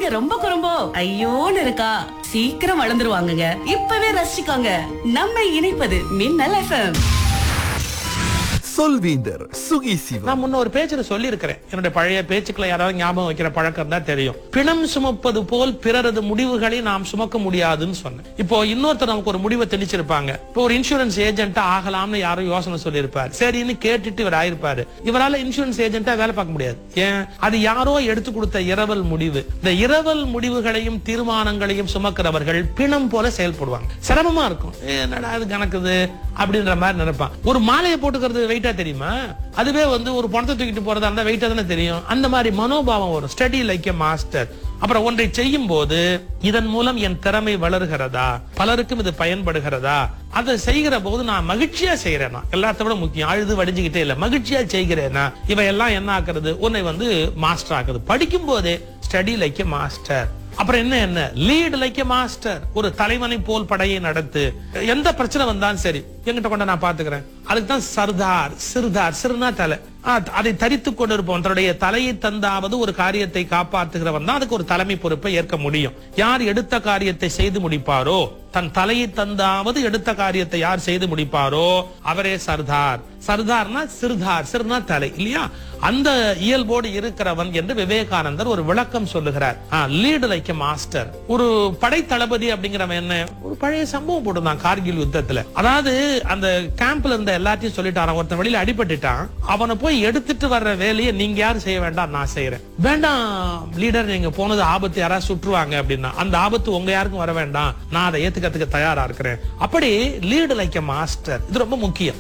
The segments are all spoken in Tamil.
பிள்ளைங்க ரொம்ப குறும்போ ஐயோன்னு இருக்கா சீக்கிரம் வளர்ந்துருவாங்கங்க இப்பவே ரசிச்சுக்கோங்க நம்ம இணைப்பது மின்னல் எஃப்எம் சொல்வீந்தர் சுகி சிவம் நான் முன்ன ஒரு பேச்சுல சொல்லி இருக்கிறேன் என்னுடைய பழைய பேச்சுக்களை யாராவது ஞாபகம் வைக்கிற பழக்கம் தான் தெரியும் பிணம் சுமப்பது போல் பிறரது முடிவுகளை நாம் சுமக்க முடியாதுன்னு சொன்னேன் இப்போ இன்னொருத்தர் நமக்கு ஒரு முடிவை தெளிச்சிருப்பாங்க இப்போ ஒரு இன்சூரன்ஸ் ஏஜென்ட்டா ஆகலாம்னு யாரும் யோசனை சொல்லியிருப்பார் சரின்னு கேட்டுட்டு இவர் ஆயிருப்பாரு இவரால இன்சூரன்ஸ் ஏஜென்ட்டா வேலை பார்க்க முடியாது ஏன் அது யாரோ எடுத்து கொடுத்த இரவல் முடிவு இந்த இரவல் முடிவுகளையும் தீர்மானங்களையும் சுமக்கிறவர்கள் பிணம் போல செயல்படுவாங்க சிரமமா இருக்கும் ஏ, என்னடா இது கணக்குது அப்படின்ற மாதிரி நினைப்பான் ஒரு மாலையை போட்டுக்கிறது வெயிட்டா தெரியுமா அதுவே வந்து ஒரு பணத்தை தூக்கிட்டு போறதா இருந்தா வெயிட்டா தானே தெரியும் அந்த மாதிரி மனோபாவம் வரும் ஸ்டடி லைக் எ மாஸ்டர் அப்புறம் ஒன்றை செய்யும் போது இதன் மூலம் என் திறமை வளர்கிறதா பலருக்கும் இது பயன்படுகிறதா அதை செய்கிற போது நான் மகிழ்ச்சியா செய்யறேனா எல்லாத்த விட முக்கியம் அழுது வடிஞ்சுக்கிட்டே இல்ல மகிழ்ச்சியா செய்கிறேனா இவையெல்லாம் என்ன ஆக்குறது உன்னை வந்து மாஸ்டர் ஆக்குது படிக்கும் போதே ஸ்டடி லைக் எ மாஸ்டர் அப்புறம் என்ன என்ன லீட் லைக் எ மாஸ்டர் ஒரு தலைவனை போல் படையை நடத்து எந்த பிரச்சனை வந்தாலும் சரி என்கிட்ட கொண்டு நான் பாத்துக்கிறேன் அதுக்கு தான் சர்தார் சிறுதார் சிறுனா தலை ஆ, அதை தரித்து கொண்டிருப்போம் தன்னுடைய தலையை தந்தாவது ஒரு காரியத்தை காப்பாற்றுகிறவன் தான் அதுக்கு ஒரு தலைமை பொறுப்பை ஏற்க முடியும் யார் எடுத்த காரியத்தை செய்து முடிப்பாரோ தன் தலையை தந்தாவது எடுத்த காரியத்தை யார் செய்து முடிப்பாரோ அவரே சர்தார் சர்தார்னா சிறுதார் சிறுனா தலை இல்லையா அந்த இயல்போடு இருக்கிறவன் என்று விவேகானந்தர் ஒரு விளக்கம் சொல்லுகிறார் லீடு லைக் மாஸ்டர் ஒரு படை தளபதி அப்படிங்கிறவன் என்ன ஒரு பழைய சம்பவம் போட்டுதான் கார்கில் யுத்தத்துல அதாவது அந்த கேம்ப்ல இருந்த எல்லாத்தையும் சொல்லிட்டாரான் ஒருத்தன் வெளியில அடிபட்டுட்டான் அவனை போய் எடுத்துட்டு வர்ற வேலையை நீங்க யாரும் செய்ய வேண்டாம் நான் செய்யறேன் வேண்டாம் லீடர் நீங்க போனது ஆபத்து யாராவது சுற்றுவாங்க அப்படின்னா அந்த ஆபத்து உங்க யாருக்கும் வர வேண்டாம் நான் அதை ஏத்துக்கிறதுக்கு தயாரா இருக்கிறேன் அப்படி லீடு லைக் மாஸ்டர் இது ரொம்ப முக்கியம்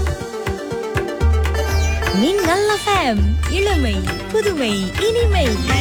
மின்னல் எஃப்எம் இளமை புதுமை இனிமை